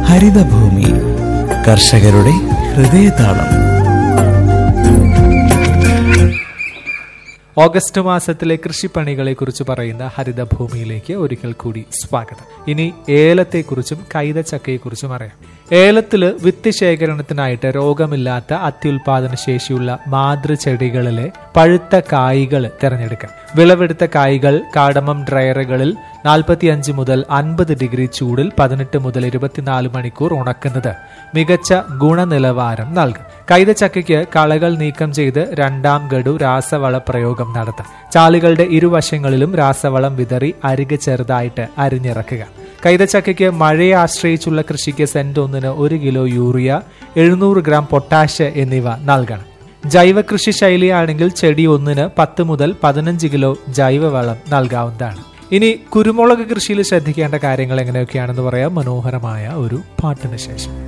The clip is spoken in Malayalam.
ഹരിതഭൂമി കർഷകരുടെ ഹൃദയതാളം ഓഗസ്റ്റ് മാസത്തിലെ കൃഷിപ്പണികളെ കുറിച്ച് പറയുന്ന ഹരിതഭൂമിയിലേക്ക് ഒരിക്കൽ കൂടി സ്വാഗതം ഇനി ഏലത്തെക്കുറിച്ചും കൈതച്ചക്കയെക്കുറിച്ചും അറിയാം ഏലത്തില് വിത്ത് ശേഖരണത്തിനായിട്ട് രോഗമില്ലാത്ത അത്യുൽപാദന ശേഷിയുള്ള മാതൃചെടികളിലെ പഴുത്ത കായ്കൾ തിരഞ്ഞെടുക്കാം വിളവെടുത്ത കായ്കൾ കാടമം ഡ്രയറുകളിൽ നാൽപ്പത്തിയഞ്ച് മുതൽ അൻപത് ഡിഗ്രി ചൂടിൽ പതിനെട്ട് മുതൽ ഇരുപത്തിനാല് മണിക്കൂർ ഉണക്കുന്നത് മികച്ച ഗുണനിലവാരം നൽകും കൈതച്ചക്കയ്ക്ക് കളകൾ നീക്കം ചെയ്ത് രണ്ടാം ഗഡു രാസവള പ്രയോഗം നടത്താം ചാലുകളുടെ ഇരുവശങ്ങളിലും രാസവളം വിതറി അരികെ ചെറുതായിട്ട് അരിഞ്ഞിറക്കുക കൈതച്ചക്കയ്ക്ക് മഴയെ ആശ്രയിച്ചുള്ള കൃഷിക്ക് സെന്റ് ഒന്നിന് ഒരു കിലോ യൂറിയ എഴുന്നൂറ് ഗ്രാം പൊട്ടാഷ് എന്നിവ നൽകണം ജൈവ കൃഷി ശൈലിയാണെങ്കിൽ ചെടി ഒന്നിന് പത്ത് മുതൽ പതിനഞ്ച് കിലോ ജൈവവളം നൽകാവുന്നതാണ് ഇനി കുരുമുളക് കൃഷിയിൽ ശ്രദ്ധിക്കേണ്ട കാര്യങ്ങൾ എങ്ങനെയൊക്കെയാണെന്ന് പറയാം മനോഹരമായ ഒരു പാട്ടിന് ശേഷം